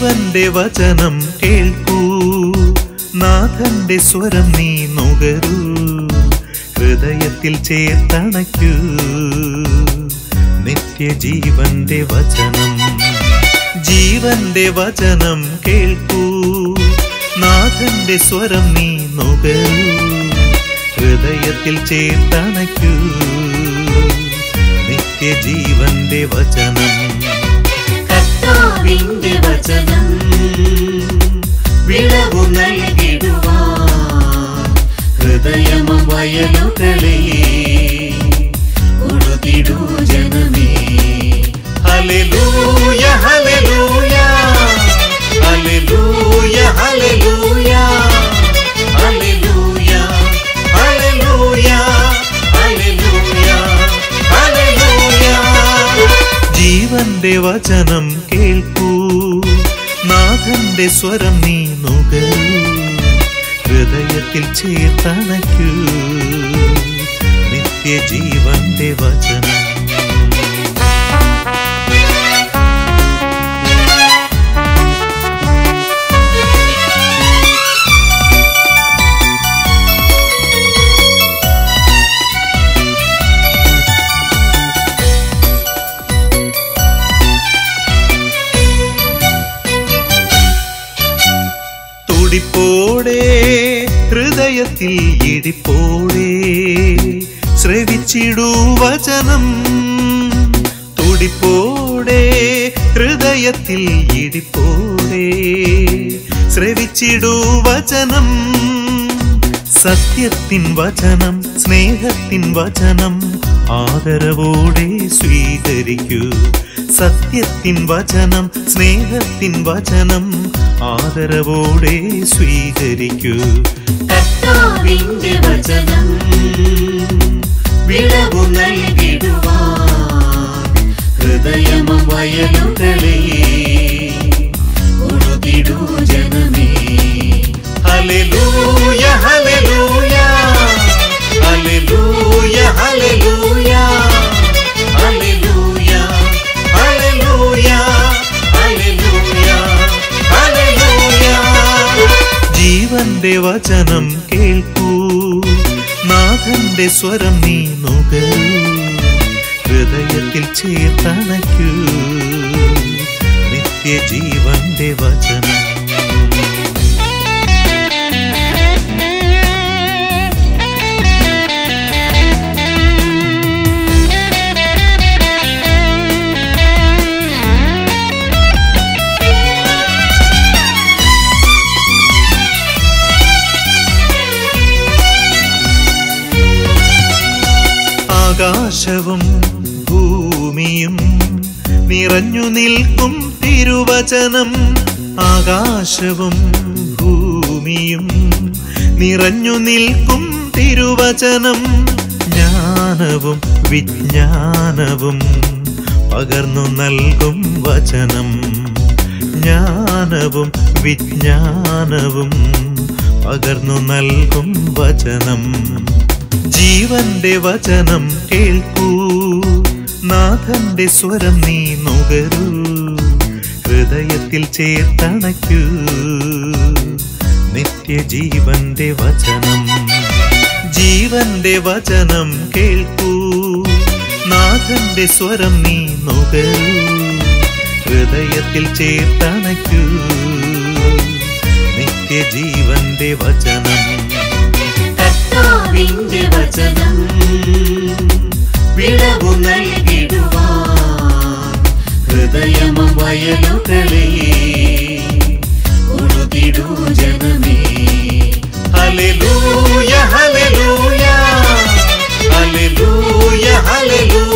ജീവന്റെ വചനം കേൾക്കൂ നാഥന്റെ സ്വരം നീ നുകരൂ ഹൃദയത്തിൽ ചേർത്തണയ്ക്കൂ നിത്യജീവന്റെ വചനം ജീവന്റെ വചനം കേൾക്കൂ നാഥന്റെ സ്വരം നീ നുകരൂ ഹൃദയത്തിൽ ചേർത്തണയ്ക്കൂ നിത്യജീവന്റെ വചനം കർത്താവിന്റെ വചനം വിളവു നൽകിടുവാൻ ഹൃദയമം വയലുകളെ ഉടുത്തിടൂ ജനമേ ഹല്ലേലൂയ ഹല്ലേലൂയ ഹല്ലേലൂയ ഹല്ലേലൂയ ഹല്ലേലൂയ ഹല്ലേലൂയ ഹല്ലേലൂയ ഹല്ലേലൂയ ജീവന്റെ വചനം കേൾക്കൂ നാഥന്റെ സ്വരം നീ നുകരൂ ഹൃദയത്തിൽ ചേർത്തണയ്ക്കൂ നിത്യജീവന്റെ വചനം തുടിപ്പോടെ ഹൃദയത്തിൽ ഇടിപ്പോടെ ശ്രവിച്ചിടൂ വചനം തുടിപ്പോടെ ഹൃദയത്തിൽ ഇടിപ്പോടെ ശ്രവിച്ചിടൂ വചനം സത്യത്തിൻ വചനം സ്നേഹത്തിൻ വചനം ആദരവോടെ സ്വീകരിക്കൂ സത്യത്തിൻ വചനം സ്നേഹത്തിൻ വചനം ആദരവോടെ സ്വീകരിക്കൂ കർത്താവിന്റെ വചനം വിളവു നൽകിടുവാൻ ഹൃദയമം വയലുകളെ ഉടുത്തിടൂ ജനമേ ഹല്ലേലൂയ ഹല്ലേലൂയ ഹല്ലേലൂയ ഹല്ലേലൂയ ഹല്ലേലൂയ ഹല്ലേലൂയ ഹല്ലേലൂയ ഹല്ലേലൂയ ജീവന്റെ വചനം കേൾക്കൂ നാഥന്റെ സ്വരം നീ നുകരൂ ഹൃദയത്തിൽ ചേർത്തണയ്ക്കൂ നിത്യജീവന്റെ വചനം ആകാശവും ഭൂമിയും നിറഞ്ഞു നിൽക്കും തിരുവചനം ആകാശവും ഭൂമിയും നിറഞ്ഞു നിൽക്കും തിരുവചനം ജ്ഞാനവും വിജ്ഞാനവും പകർന്നു നൽകും വചനം ജ്ഞാനവും വിജ്ഞാനവും പകർന്നു നൽകും വചനം ജീവന്റെ വചനം കേൾക്കൂ നാഥന്റെ സ്വരം നീ നുകരൂ ഹൃദയത്തിൽ ചേർത്തണയ്ക്കൂ നിത്യജീവന്റെ വചനം ജീവന്റെ വചനം കേൾക്കൂ നാഥന്റെ സ്വരം നീ നുകരൂ ഹൃദയത്തിൽ ചേർത്തണയ്ക്കൂ നിത്യജീവന്റെ വചനം കർത്താവിന്റെ വചനം വിളവു നൽകിടുവാൻ ഹൃദയമം വയലുകളെ ഉടുത്തിടൂ ജനമേ ഹല്ലേലൂയ ഹല്ലേലൂയ ഹല്ലേലൂയ ഹല്ലേലൂയ